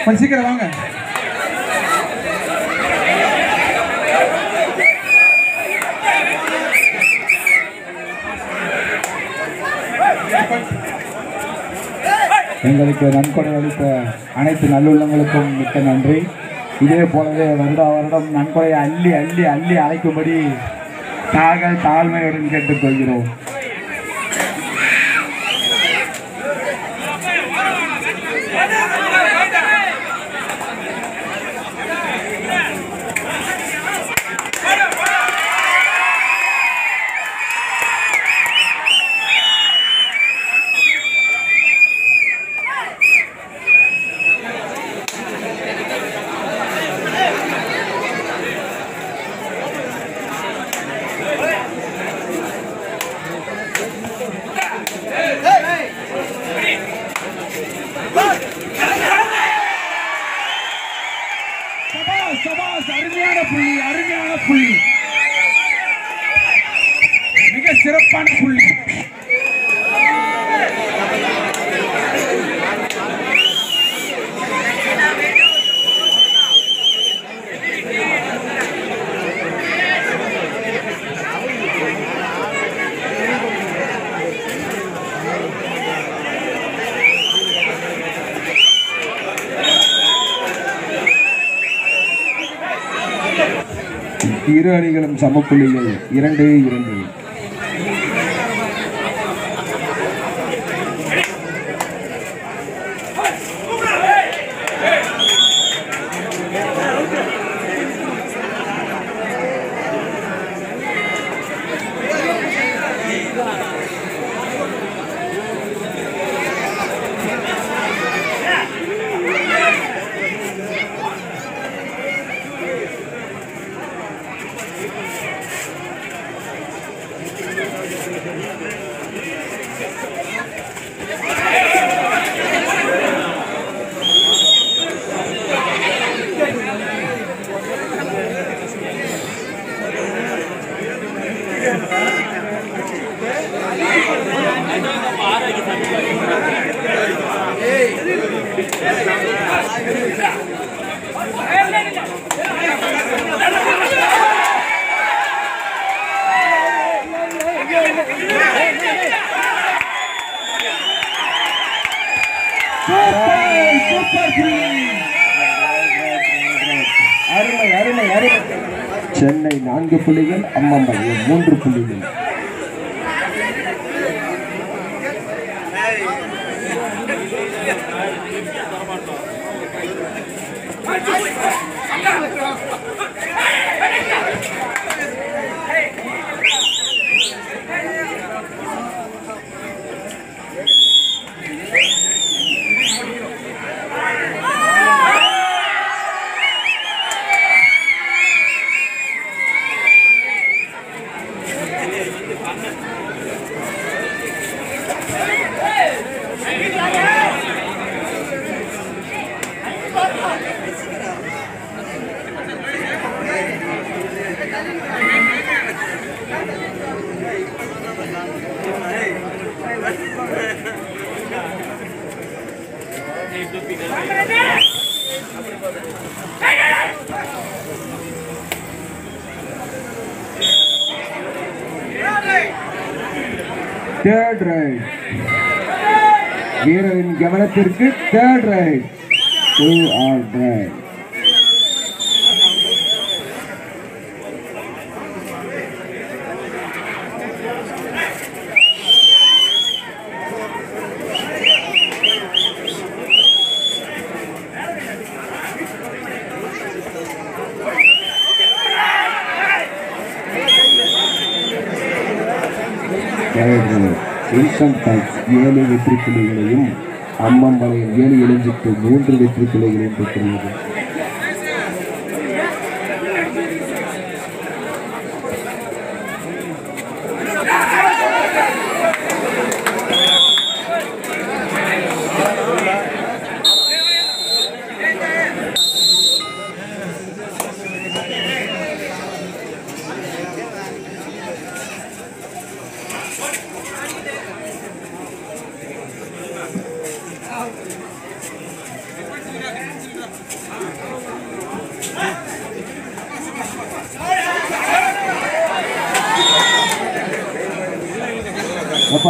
கொஞ்சம் சீக்கிரம் வாங்க எங்களுக்கு நன்கொடை அளித்த அனைத்து நல்லுள்ளங்களுக்கும் மிக்க நன்றி இதே போலவே வருடா வருடம் நன்கொடையை அள்ளி அள்ளி அள்ளி அழைக்கும்படி நாங்கள் தாழ்மையுடன் கேட்டுக்கொள்கிறோம் சபாஸ் சபாஸ் அருமையான புள்ளி அருமையான புள்ளி மிக சிறப்பான புள்ளி இரு அணிகளும் சமப்புள்ளிகள் இரண்டு இரண்டு சூப்பர் சூப்பர் புள்ளி அருமை அருமை அருமை சென்னை நான்கு புள்ளிகள் அம்மம்பை மூன்று புள்ளிகள் தேர்ட் ரைட் வீரரின் கவனத்திற்கு third right two or right income tax ஏழு வெற்றி புள்ளிகளையும் அம்மம்பாளையம் ஏழு இளைஞருக்கு மூன்று வெற்றி புள்ளிகளையும் பெற்றுள்ளது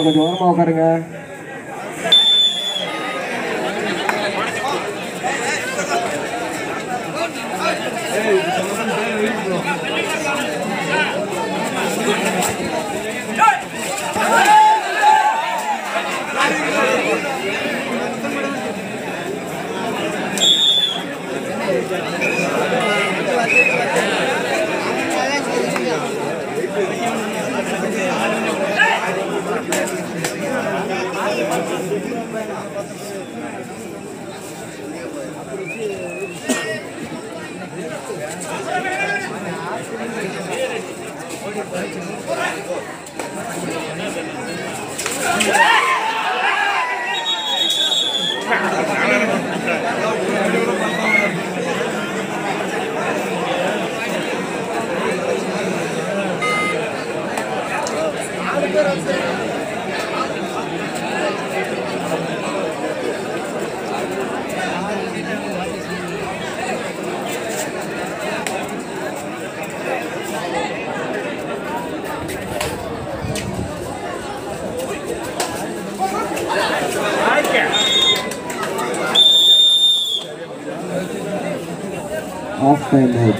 கொஞ்சம் ஓரமாக உட்காருங்க ஆஃப் டைம் அவுட்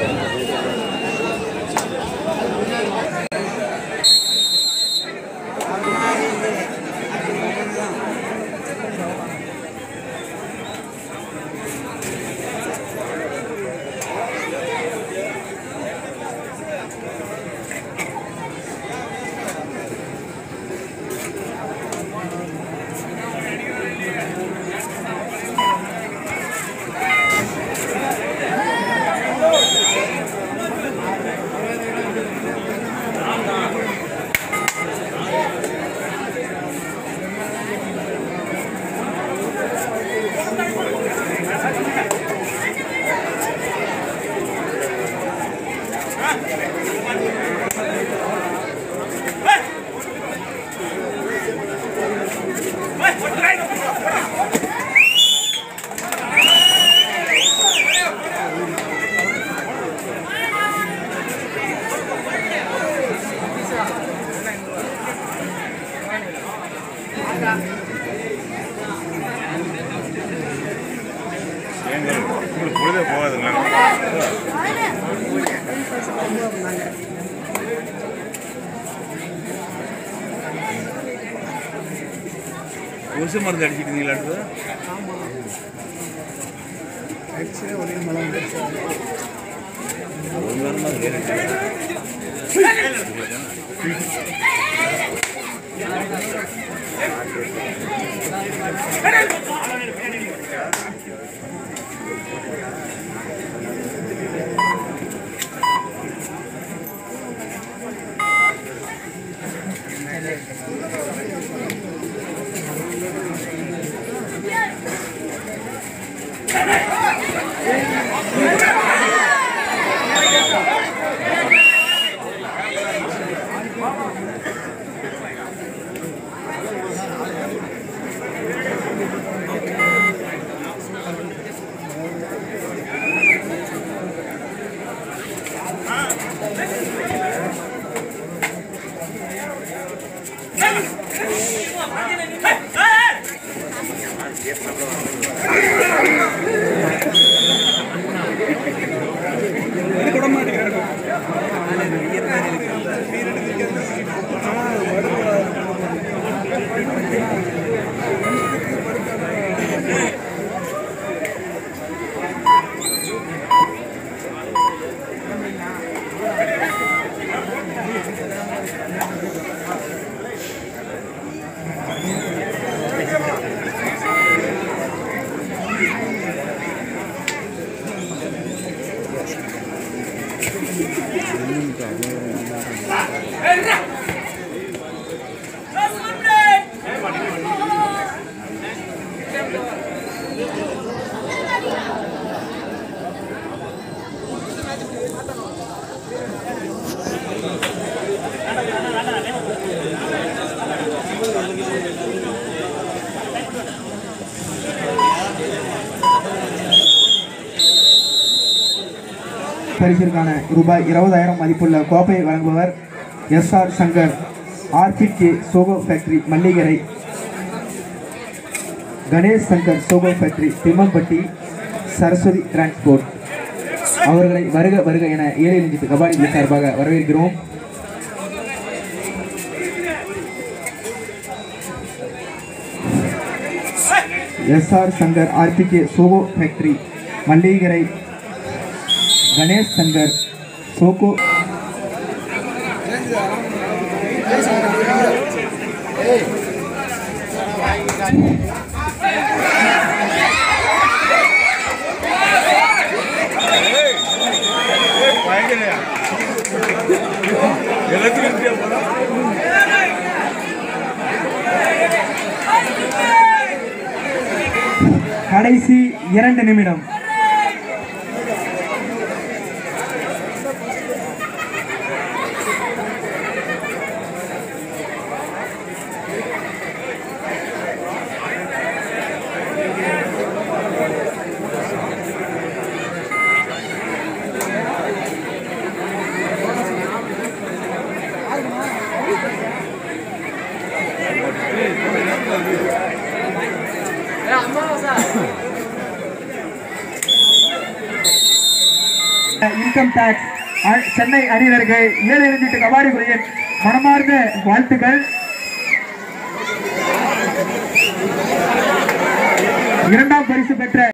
உங்களுக்கு பொழுதே போகாதுங்களா கொசு மருந்து அடிச்சிட்டீங்களாட்டு ஒரு வாரமா கேட்டுட்டு பரிசிற்கான ரூபாய் இருபதாயிரம் மதிப்புள்ள கோப்பையை வழங்குபவர் S R Shankar RPK sago factory Mallikarai Ganesh Shankar sago factory Thimmampatti Saraswathi transport அவர்களை வருக வருக என ஏழை நெஞ்சிட்டு கபாடி குழு சார்பாக வரவேற்கிறோம் SR Shankar RPK sago factory Mallikarai Ganesh Shankar sago பயங்கரையா எல்லாத்துக்கும் இந்தியா போறா கடைசி இரண்டு நிமிடம் இன்கம் டாக்ஸ் சென்னை அணியினருக்கு ஏழு எழுந்திட்டு கபாடி குழுவின் மனமார்ந்த வாழ்த்துக்கள் இரண்டாம் பரிசு பெற்ற